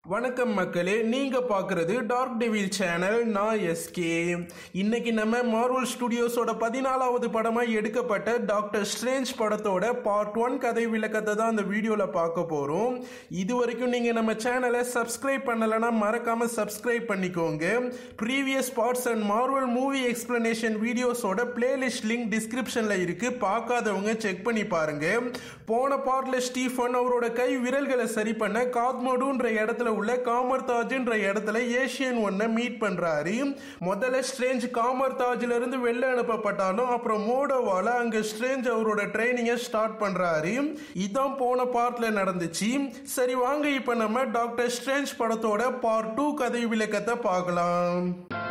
வணக்கம் மக்களே நீங்க பார்க்கறது டார்க் டெவில் சேனல் நான் எஸ்கே இன்னைக்கு நம்ம மார்வல் ஸ்டுடியோஸோட பதினாலாவது படமா எடுக்கப்பட்ட டாக்டர் ஸ்ட்ரேஞ்ச் படத்தோட பார்ட் ஒன் கதை விளக்கத்தை தான் அந்த வீடியோல பார்க்க போறோம் இது வரைக்கும் நீங்க நம்ம சேனலை சப்ஸ்கிரைப் பண்ணலைன்னா மறக்காம சப்ஸ்கிரைப் பண்ணிக்கோங்க previous parts and Marvel movie explanation வீடியோஸோட பிளேலிஸ்ட் லிங்க் டிஸ்கிரிப்ஷன்ல இருக்கு பார்க்காதவங்க செக் பண்ணி பாருங்க போன பார்ட்ல ஸ்டீஃபன் அவரோட கை விரல்களை சரி பண்ண காத்மடுன்ற இடத்துல உள்ள காமர்தாஜ்ன்ற இடத்துல ஏஷியன் ஒன்ன மீட் பண்றாரு முதல்ல ஸ்ட்ரேஞ்ச் காமர்தாஜ்ல இருந்து வெளில அனுப்பப்பட்டாலும் அப்புறம் மோடோவால அங்க ஸ்ட்ரேஞ்ச் அவரோட ட்ரைனிங்கை ஸ்டார்ட் பண்றாரு இதான் போன பார்ட்ல நடந்துச்சு சரி வாங்க இப்ப நம்ம டாக்டர் ஸ்ட்ரேஞ்ச் படத்தோட பார்ட் டூ கதை விளக்கத்தை பார்க்கலாம்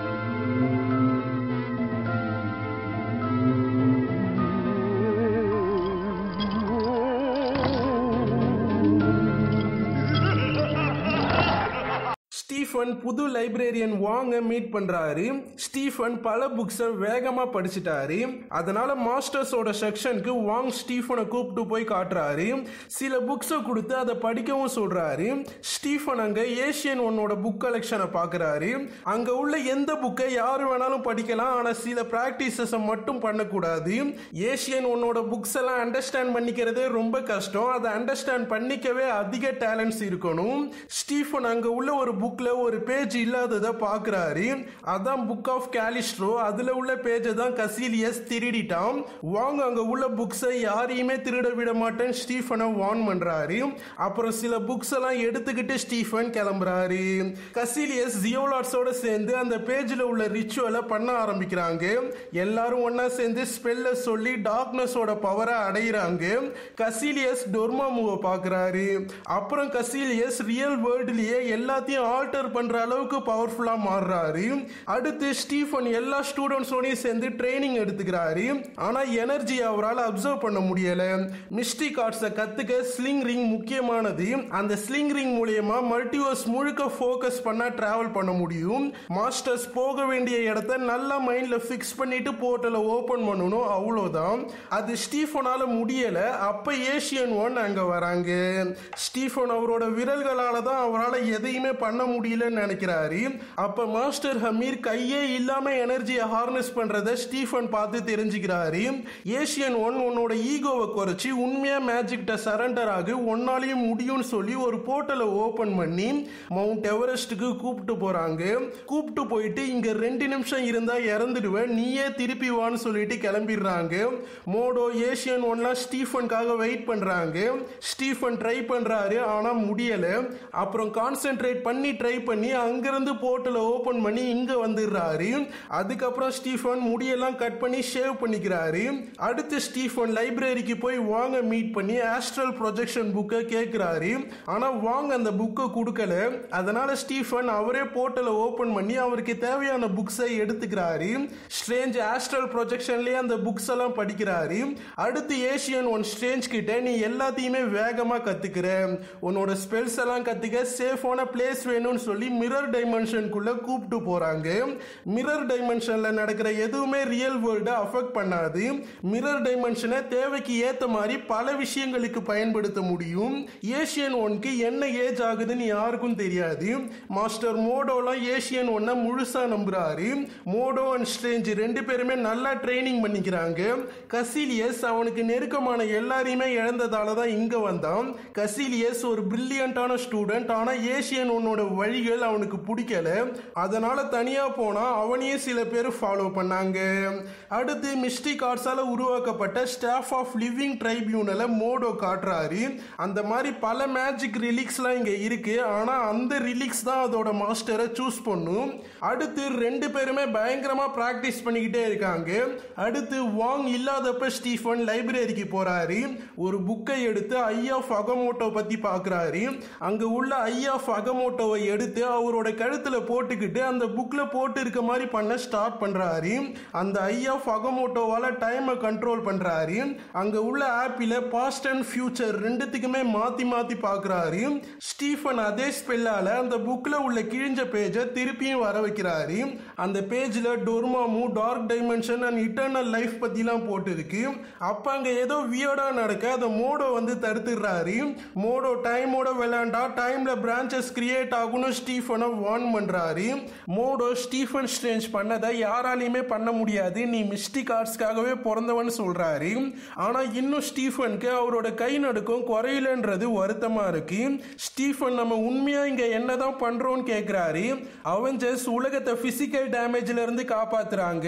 ஸ்டீஃபன் புது லைப்ரரியன் வாங்க மீட் பண்றாரு ஸ்டீஃபன் பல புக்ஸை வேகமா படிச்சிட்டாரு அதனால மாஸ்டர்ஸோட செக்ஷனுக்கு வாங் ஸ்டீஃபனை கூப்பிட்டு போய் காட்டுறாரு சில புக்ஸை கொடுத்து அதை படிக்கவும் சொல்றாரு ஸ்டீஃபன் அங்க ஏஷியன் ஒன்னோட புக் கலெக்ஷனை பார்க்கறாரு அங்க உள்ள எந்த புக்கை யாரு வேணாலும் படிக்கலாம் ஆனா சில பிராக்டிசஸை மட்டும் பண்ணக்கூடாது ஏஷியன் ஒன்னோட புக்ஸ் எல்லாம் அண்டர்ஸ்டாண்ட் பண்ணிக்கிறதே ரொம்ப கஷ்டம் அதை அண்டர்ஸ்டாண்ட் பண்ணிக்கவே அதிக டேலண்ட்ஸ் இருக்கணும் ஸ்டீஃபன் அங்க உள்ள ஒரு புக்ல ஒரு பேஜ் இல்லாததை பார்க்கறாரு அதான் புக் ஆஃப் கேலிஸ்ட்ரோ அதுல உள்ள பேஜை தான் கசீலியஸ் திருடிட்டான் வாங்க அங்க உள்ள புக்ஸை யாரையுமே திருட விட மாட்டேன் ஸ்டீஃபனை வார்ன் பண்றாரு அப்புறம் சில புக்ஸ் எல்லாம் எடுத்துக்கிட்டு ஸ்டீஃபன் கிளம்புறாரு கசீலியஸ் ஜியோலாட்ஸோட சேர்ந்து அந்த பேஜ்ல உள்ள ரிச்சுவலை பண்ண ஆரம்பிக்கிறாங்க எல்லாரும் ஒண்ணா சேர்ந்து ஸ்பெல்ல சொல்லி டார்க்னஸோட பவரை அடையிறாங்க கசீலியஸ் டொர்மாமுவை பார்க்கறாரு அப்புறம் கசீலியஸ் ரியல் வேர்ல்ட்லயே எல்லாத்தையும் ஆல்டர் பண்ற அளவுக்கு பவர்ஃபுல்லா மாறுறாரு அடுத்து ஸ்டீஃபன் எல்லா ஸ்டூடெண்ட்ஸோடையும் சேர்ந்து ட்ரைனிங் எடுத்துக்கிறாரு ஆனா எனர்ஜி அவரால் அப்சர்வ் பண்ண முடியல மிஸ்டிக் ஆர்ட்ஸை கத்துக்க ஸ்லிங் ரிங் முக்கியமானது அந்த ஸ்லிங் ரிங் மூலியமா மல்டிவர்ஸ் முழுக்க ஃபோக்கஸ் பண்ண டிராவல் பண்ண முடியும் மாஸ்டர்ஸ் போக வேண்டிய இடத்த நல்லா மைண்ட்ல ஃபிக்ஸ் பண்ணிட்டு போர்ட்டலை ஓபன் பண்ணணும் அவ்வளவுதான் அது ஸ்டீஃபனால முடியல அப்ப ஏஷியன் ஒன் அங்க வராங்க ஸ்டீஃபன் அவரோட விரல்களால தான் அவரால் எதையுமே பண்ண முடியலன்னு நினைக்கிறாரு அப்ப மாஸ்டர் ஹமீர் கையே இல்லாம எனர்ஜியை ஹார்னஸ் பண்றத ஸ்டீஃபன் பார்த்து தெரிஞ்சுக்கிறாரு ஏஷியன் ஒன் உன்னோட ஈகோவை குறைச்சி உண்மையா மேஜிக்கிட்ட சரண்டர் ஆகு ஒன்னாலையும் முடியும்னு சொல்லி ஒரு போர்ட்டலை ஓபன் பண்ணி மவுண்ட் எவரெஸ்ட்டுக்கு கூப்பிட்டு போறாங்க கூப்பிட்டு போயிட்டு இங்க ரெண்டு நிமிஷம் இருந்தா இறந்துடுவேன் நீயே திருப்பி வான்னு சொல்லிட்டு கிளம்பிடுறாங்க மோடோ ஏஷியன் ஒன்லாம் ஸ்டீஃபனுக்காக வெயிட் பண்றாங்க ஸ்டீஃபன் ட்ரை பண்றாரு ஆனா முடியல அப்புறம் கான்சென்ட்ரேட் பண்ணி ட்ரை பண்ணி அங்கிருந்து போர்ட்டலை ஓபன் பண்ணி இங்க வந்துடுறாரு அதுக்கப்புறம் ஸ்டீஃபன் முடியெல்லாம் கட் பண்ணி ஷேவ் பண்ணிக்கிறாரு அடுத்து ஸ்டீஃபன் லைப்ரரிக்கு போய் வாங்க மீட் பண்ணி ஆஸ்ட்ரல் ப்ரொஜெக்ஷன் புக்கை கேட்கிறாரு ஆனா வாங்க அந்த புக்கை கொடுக்கல அதனால ஸ்டீஃபன் அவரே போர்ட்டலை ஓபன் பண்ணி அவருக்கு தேவையான புக்ஸை எடுத்துக்கிறாரு ஸ்ட்ரேஞ்ச் ஆஸ்ட்ரல் ப்ரொஜெக்ஷன்லயே அந்த புக்ஸ் எல்லாம் படிக்கிறாரு அடுத்து ஏஷியன் ஒன் ஸ்ட்ரேஞ்ச் கிட்ட நீ எல்லாத்தையுமே வேகமா கத்துக்கிற உன்னோட ஸ்பெல்ஸ் எல்லாம் கத்துக்க சேஃபான பிளேஸ் வேணும்னு சொல்லி மிரர் டைமென்ஷனுக்குள்ள கூப்பிட்டு போறாங்க மிரர் டைமென்ஷன்ல நடக்கிற எதுவுமே ரியல் வேர்ல்டை அஃபெக்ட் பண்ணாது மிரர் டைமென்ஷனை தேவைக்கு ஏத்த மாதிரி பல விஷயங்களுக்கு பயன்படுத்த முடியும் ஏஷியன் ஒன்க்கு என்ன ஏஜ் ஆகுதுன்னு யாருக்கும் தெரியாது மாஸ்டர் மோடோலாம் ஏஷியன் ஒன்ன முழுசா நம்புறாரு மோடோ அண்ட் ஸ்ட்ரேஞ்ச் ரெண்டு பேருமே நல்லா ட்ரைனிங் பண்ணிக்கிறாங்க கசீலியஸ் அவனுக்கு நெருக்கமான எல்லாரையுமே இழந்ததால தான் இங்க வந்தான் கசீலியஸ் ஒரு பிரில்லியண்டான ஸ்டூடெண்ட் ஆனா ஏஷியன் ஒன்னோட வழிகள் அவனுக்கு பிடிக்கல அதனால தனியா போனா அவனையும் சில பேர் ஃபாலோ பண்ணாங்க அடுத்து மிஸ்டிக் ஆர்ட்ஸால உருவாக்கப்பட்ட ஸ்டாஃப் ஆஃப் லிவிங் ட்ரைபியூனல மோடோ காட்டுறாரு அந்த மாதிரி பல மேஜிக் ரிலிக்ஸ்லாம் இங்க இருக்கு ஆனா அந்த ரிலிக்ஸ் தான் அதோட மாஸ்டரை சூஸ் பண்ணும் அடுத்து ரெண்டு பேருமே பயங்கரமா பிராக்டிஸ் பண்ணிக்கிட்டே இருக்காங்க அடுத்து வாங் இல்லாதப்ப ஸ்டீஃபன் லைப்ரரிக்கு போறாரு ஒரு புக்கை எடுத்து ஐ ஆஃப் அகமோட்டோ பத்தி பார்க்கறாரு அங்க உள்ள ஐ ஆஃப் அகமோட்டோவை எடுத்து அவரோட கழுத்துல போட்டுக்கிட்டு அந்த புக்ல போட்டு இருக்க மாதிரி பண்ண ஸ்டார்ட் பண்றாரு அந்த ஐயா ஃபகமோட்டோவால டைமை கண்ட்ரோல் பண்றாரு அங்க உள்ள ஆப்பில பாஸ்ட் அண்ட் ஃபியூச்சர் ரெண்டுத்துக்குமே மாத்தி மாத்தி பாக்குறாரு ஸ்டீஃபன் அதே ஸ்பெல்லால அந்த புக்ல உள்ள கிழிஞ்ச பேஜை திருப்பியும் வர வைக்கிறாரு அந்த பேஜ்ல Dormammu dark dimension and eternal life பத்திலாம் போட்டிருக்கு அப்ப அங்க ஏதோ வியர்டா நடக்க அதை மோடோ வந்து தடுத்துடுறாரு மோடோ டைமோட விளையாண்டா டைம்ல பிரான்ச்சஸ் கிரியேட் ஆகும்னு ஸ்டீஃபனை வார்ன் பண்றாரு மோடோ ஸ்டீஃபன் ஸ்ட்ரேஞ்ச் பண்ணதை யாராலையுமே பண்ண முடியாது நீ மிஸ்டிக் ஆர்ட்ஸ்க்காகவே பிறந்தவன் சொல்றாரு ஆனா இன்னும் ஸ்டீஃபனுக்கு அவரோட கை நடுக்கம் குறையலன்றது வருத்தமா இருக்கு ஸ்டீஃபன் நம்ம உண்மையா இங்க என்னதான் பண்றோம்னு கேக்குறாரு அவெஞ்சர்ஸ் உலகத்தை பிசிக்கல் டேமேஜ்ல இருந்து காப்பாத்துறாங்க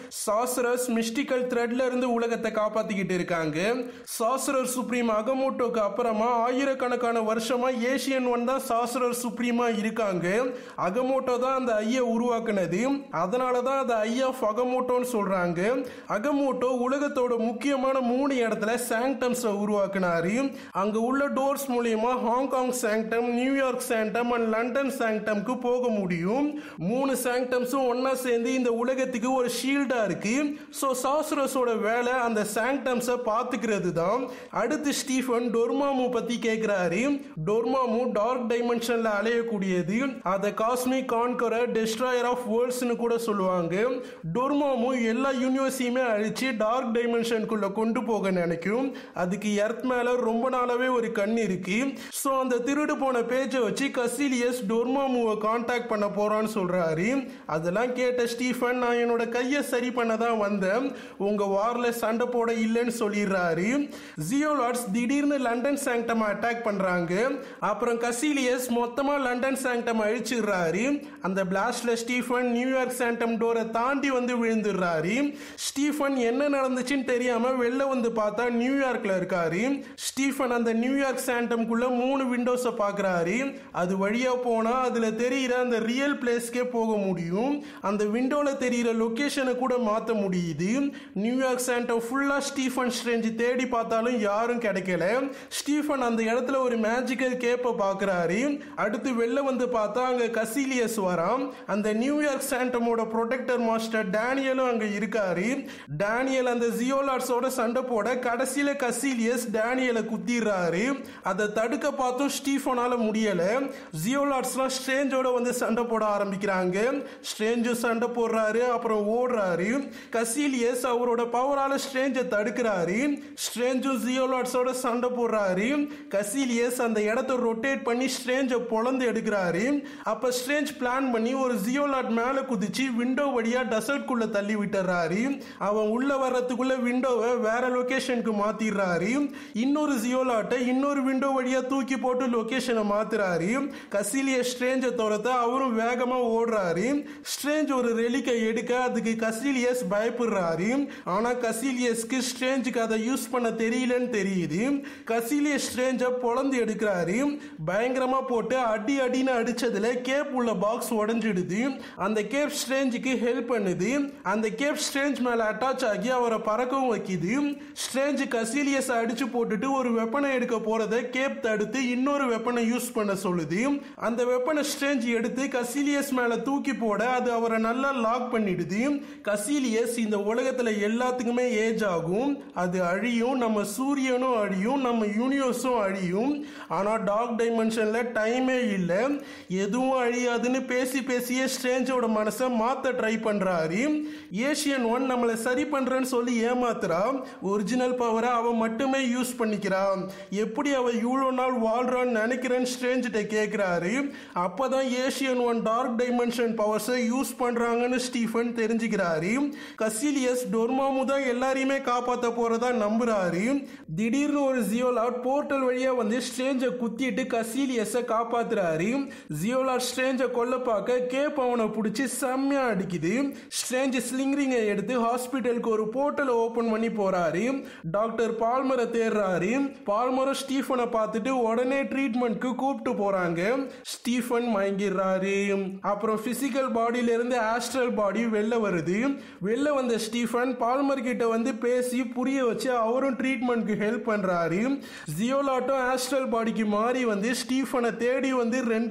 சாசரஸ் மிஸ்டிக்கல் த்ரெட்ல இருந்து உலகத்தை காப்பாத்திக்கிட்டு இருக்காங்க சாசரர் சுப்ரீம் அகமோட்டோக்கு அப்புறமா ஆயிரக்கணக்கான வருஷமா ஏசியன் ஒன் தான் சாசரர் சுப்ரீமா இருக்காங்க அகமோட்டோ தான் அந்த ஐயா உருவாக்குனது அதனால தான் அந்த ஐயா அகமோட்டோன்னு சொல்றாங்க அகமோட்டோ உலகத்தோட முக்கியமான மூணு இடத்துல சாங்டம்ஸை உருவாக்குனாரு அங்க உள்ள டோர்ஸ் மூலியமா Hong Kong sanctum New York sanctum and London சாங்டம்க்கு போக முடியும் மூணு சாங்டம்ஸும் ஒன்னா சேர்ந்து இந்த உலகத்துக்கு ஒரு ஷீல்டா இருக்கு ஸோ சாஸ்ரஸோட வேலை அந்த சாங்டம்ஸை பார்த்துக்கிறது தான் அடுத்து ஸ்டீஃபன் டொர்மாமு பத்தி கேட்கிறாரு டொர்மாமு டார்க் டைமென்ஷன்ல அலையக்கூடியது அதை காஸ்மிக் கான்கரர் டெஸ்ட்ராயர் ஆஃப் வேர்ல்ட்ஸ்னு கூட சொல்லுவாங்க டொர்மாமு எல்லா யூனிவர்ஸையுமே அழிச்சு டார்க் டைமென்ஷனுக்குள்ள கொண்டு போக நினைக்கும் அதுக்கு எர்த் மேல ரொம்ப நாளாவே ஒரு கண் இருக்கு ஸோ அந்த திருடு போன பேஜை வச்சு கசிலியஸ் டொர்மாமுவை காண்டாக்ட் பண்ண போறான்னு சொல்றாரு அதெல்லாம் கேட்ட ஸ்டீஃபன் நான் என்னோட கையை சரி பண்ண தான் வந்தேன் உங்க வார்ல சண்டை போட இல்லைன்னு சொல்லிடுறாரு ஜியோலாட்ஸ் திடீர்னு லண்டன் சாங்டம் அட்டாக் பண்றாங்க அப்புறம் கசிலியஸ் மொத்தமா லண்டன் சாங்டம் அழிச்சிடுறாரு அந்த பிளாஸ்ட்ல ஸ்டீஃபன் நியூயார்க் சாங்டம் டோரை தாண்டி வந்து விழுந்துடுறாரு ஸ்டீஃபன் என்ன நடந்துச்சுன்னு தெரியாம வெளில வந்து பார்த்தா நியூயார்க்ல இருக்காரு ஸ்டீஃபன் அந்த நியூயார்க் சாண்டம்குள்ள மூணு விண்டோஸை பார்க்கறாரு அது வழியா போனா அதுல தெரியிற அந்த ரியல் பிளேஸ்க்கே போக முடியும் அந்த விண்டோல தெரியிற லொகேஷனை கூட மாத்த முடியுது நியூயார்க் சாண்டம் ஃபுல்லா ஸ்டீஃபன் ஸ்ட்ரேஞ்ச் தேடி பார்த்தாலும் யாரும் கிடைக்கல ஸ்டீஃபன் அந்த இடத்துல ஒரு மேஜிக்கல் கேப்பை பார்க்கறாரு அடுத்து வெளில வந்து பார்த்தா அங்க கசிலியஸ் வரான் அந்த நியூயார்க் சாண்டமோட ப்ரொடெக்டர் மாஸ்டர் டேனியலும் அங்க இருக்காரு டேனியல் அந்த ஜியோலாட்ஸோட சண்டை போட கடைசியில கசிலியஸ் டேனியலை குத்திடுறாரு அதை தடுக்க பார்த்தும் ஸ்டீஃபனால முடியல ஜியோலாட்ஸ்லாம் ஸ்ட்ரேஞ்சோட வந்து சண்டை போட ஆரம்பிக்கிறாங்க ஸ்ட்ரேஞ்சும் சண்டை போடுறாரு அப்புறம் ஓடுறாரு கசிலியஸ் அவரோட பவரால ஸ்ட்ரேஞ்சை தடுக்கிறாரு ஸ்ட்ரேஞ்சும் ஜியோலாட்ஸோட சண்டை போடுறாரு கசிலியஸ் அந்த இடத்த ரொட்டேட் பண்ணி ஸ்ட்ரேஞ்சை பொழந்து எடுக்கிறாரு அப்ப ஸ்ட்ரேஞ்ச் பிளான் பண்ணி ஒரு ஜியோலாட் மேல குதிச்சு விண்டோ வழியா டெசர்ட்குள்ள தள்ளி விட்டுறாரு அவன் உள்ள வர்றதுக்குள்ள விண்டோவை வேற லொகேஷனுக்கு மாத்திடுறாரு இன்னொரு ஜியோலாட்டை இன்னொரு விண்டோ வழியா தூக்கி போட்டு லொகேஷனை மாத்துறாரு கசிலிய ஸ்ட்ரேஞ்சை துரத்த அவரும் வேகமா ஓடுறாரு ஸ்ட்ரேஞ்ச் ஒரு ரெலிக்கை எடுக்க அதுக்கு கசிலியஸ் பயப்படுறாரு ஆனா கசிலியஸ்க்கு ஸ்ட்ரேஞ்சுக்கு அதை யூஸ் பண்ண தெரியலன்னு தெரியுது கசிலியஸ் ஸ்ட்ரேஞ்சை பொழந்து எடுக்கிறாரு பயங்கரமா போட்டு அடி அடின்னு அடிச்சதுல கேப் உள்ள பாக்ஸ் உடைஞ்சிடுது அந்த கேப் ஸ்ட்ரேஞ்சுக்கு ஹெல்ப் பண்ணுது அந்த கேப் ஸ்ட்ரேஞ்ச் மேல அட்டாச் ஆகி அவரை பறக்கவும் வைக்குது ஸ்ட்ரேஞ்ச் கசிலியஸ் அடிச்சு போட்டுட்டு ஒரு வெப்பனை எடுக்க போறத கேப் தடுத்து இன்னொரு வெப்பனை யூஸ் பண்ண சொல்லுது அந்த வெப்பனை ஸ்ட்ரேஞ்ச் எடுத்து கசிலியஸ் மேல தூக்கி போட அது அவரை நல்லா லாக் பண்ணிடுது கசிலியஸ் இந்த உலகத்துல எல்லாத்துக்குமே ஏஜ் ஆகும் அது அழியும் நம்ம சூரியனும் அழியும் நம்ம யூனிவர்ஸும் அழியும் ஆனா டார்க் டைமென்ஷன்ல டைமே இல்லை எதுவும் அழியாதுன்னு பேசி பேசியே ஸ்ட்ரேஞ்சோட மனசை மாத்த ட்ரை பண்றாரு ஏஷியன் ஒன் நம்மளை சரி பண்றேன்னு சொல்லி ஏமாத்துறா ஒரிஜினல் பவரை அவன் மட்டுமே யூஸ் பண்ணிக்கிறான் எப்படி அவ இவ்வளோ நாள் வாழ்றான்னு நினைக்கிறேன்னு ஸ்ட்ரேஞ்சிட்ட கேட்குறாரு அப்பதான் ஏஷியன் ஒன் டார்க் டைமென்ஷன் பவர்ஸை யூஸ் பண்றாங்கன்னு ஸ்டீஃபன் தெரிஞ்சுக்கிறாரு கசிலியஸ் டொர்மாமு தான் எல்லாரையுமே காப்பாற்ற போறதா நம்புறாரு திடீர்னு ஒரு ஜியோலாட் போர்ட்டல் வழியா வந்து ஸ்ட்ரேஞ்சை குத்திட்டு கசிலியஸை காப்பாத்துறாரு ஜியோலாட் ஸ்ட்ரேஞ்சை கொல்ல பார்க்க கேப் அவனை பிடிச்சி செம்மையா அடிக்குது ஸ்ட்ரேஞ்ச் ஸ்லிங்ரிங்கை எடுத்து ஹாஸ்பிட்டலுக்கு ஒரு போர்ட்டலை ஓபன் பண்ணி போறாரு டாக்டர் பால்மரை தேடுறாரு பால்மரும் ஸ்டீஃபனை பார்த்துட்டு உடனே ட்ரீட்மெண்ட்க்கு கூப்பிட்டு போறாங்க ஸ்டீஃபன் மயங்கிடுறாரு அப்புறம் பிசிக்கல் பாடியில இருந்து ஆஸ்ட்ரல் பாடி வெளில வருது வெளில வந்த ஸ்டீஃபன் பால்மர் கிட்ட வந்து பேசி புரிய வச்சு அவரும் ட்ரீட்மெண்ட்க்கு ஹெல்ப் பண்றாரு ஜியோலாட்டும் ஆஸ்ட்ரல் பாடிக்கு மாறி வந்து ஸ்டீஃபனை தேடி வந்து ரெண்டு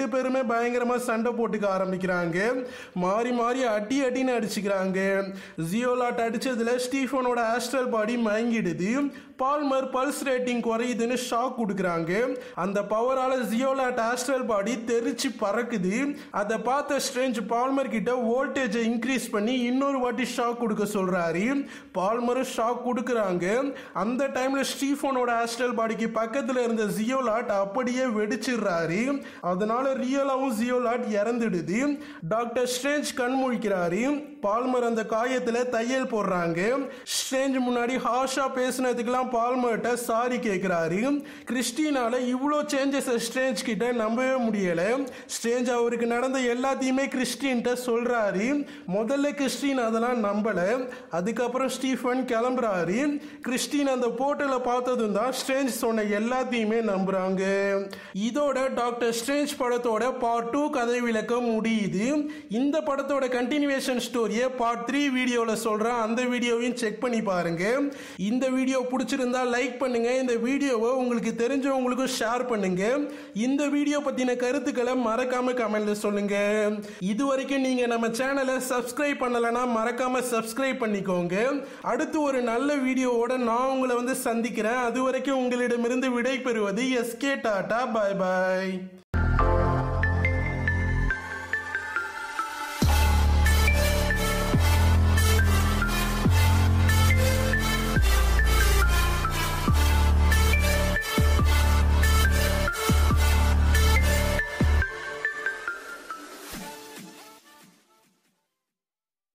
ரெண்டு பேருமே பயங்கரமா சண்டை போட்டுக்க ஆரம்பிக்கிறாங்க மாறி மாறி அடி அடின்னு அடிச்சுக்கிறாங்க ஜியோலாட் அடிச்சதுல ஸ்டீஃபனோட ஆஸ்ட்ரல் பாடி மயங்கிடுது பால்மர் பல்ஸ் ரேட்டிங் குறையுதுன்னு ஷாக் கொடுக்குறாங்க அந்த பவரால ஜியோலாட் ஆஸ்ட்ரல் பாடி தெரிச்சு பறக்குது அதை பார்த்த ஸ்ட்ரேஞ்ச் பால்மர் கிட்ட வோல்டேஜை இன்க்ரீஸ் பண்ணி இன்னொரு வாட்டி ஷாக் கொடுக்க சொல்றாரு பால்மரும் ஷாக் கொடுக்குறாங்க அந்த டைம்ல ஸ்டீஃபனோட ஆஸ்ட்ரல் பாடிக்கு பக்கத்துல இருந்த ஜியோலாட் அப்படியே வெடிச்சிடுறாரு அதனால ரியலாவும் ஜியோலாட் இறந்துடுது டாக்டர் ஸ்ட்ரேஞ்ச் கண் முழிக்கிறாரு பால்மர் அந்த காயத்துல தையல் போடுறாங்க ஸ்ட்ரேஞ்ச் முன்னாடி ஹாஷா பேசினதுக்கெல்லாம் பால்மர்ட்ட சாரி கேட்கிறாரு கிறிஸ்டினால இவ்வளோ சேஞ்சஸ் ஸ்ட்ரேஞ்ச் கிட்ட நம்பவே முடியல ஸ்ட்ரேஞ்ச் அவருக்கு நடந்த எல்லாத்தையுமே கிறிஸ்டின்ட்ட சொல்றாரு முதல்ல கிறிஸ்டின் அதெல்லாம் நம்பல அதுக்கப்புறம் ஸ்டீஃபன் கிளம்புறாரு கிறிஸ்டின் அந்த போர்ட்டலை பார்த்ததும் தான் ஸ்ட்ரேஞ்ச் சொன்ன எல்லாத்தையுமே நம்புறாங்க இதோட டாக்டர் ஸ்ட்ரேஞ்ச் படத்தோட பார்ட் டூ கதை விளக்கம் முடியுது இந்த படத்தோட கண்டினியூவேஷன் ஸ்டோரியை பார்ட் த்ரீ வீடியோவில் சொல்கிறேன் அந்த வீடியோவையும் செக் பண்ணி பாருங்க இந்த வீடியோ பிடிச்சிருந்தா லைக் பண்ணுங்க இந்த வீடியோவை உங்களுக்கு தெரிஞ்சவங்களுக்கும் ஷேர் பண்ணுங்க இந்த வீடியோ பற்றின கருத்துக்களை மறக்காம கமெண்ட்ல சொல்லுங்க இது வரைக்கும் நீங்கள் நம்ம சேனலை சப்ஸ்கிரைப் பண்ணலைன்னா மறக்காம சப்ஸ்கிரைப் பண்ணிக்கோங்க அடுத்து ஒரு நல்ல வீடியோவோட நான் உங்களை வந்து சந்திக்கிறேன் அது வரைக்கும் உங்களிடமிருந்து விடை பெறுவது எஸ்கே டாடா பாய் பாய்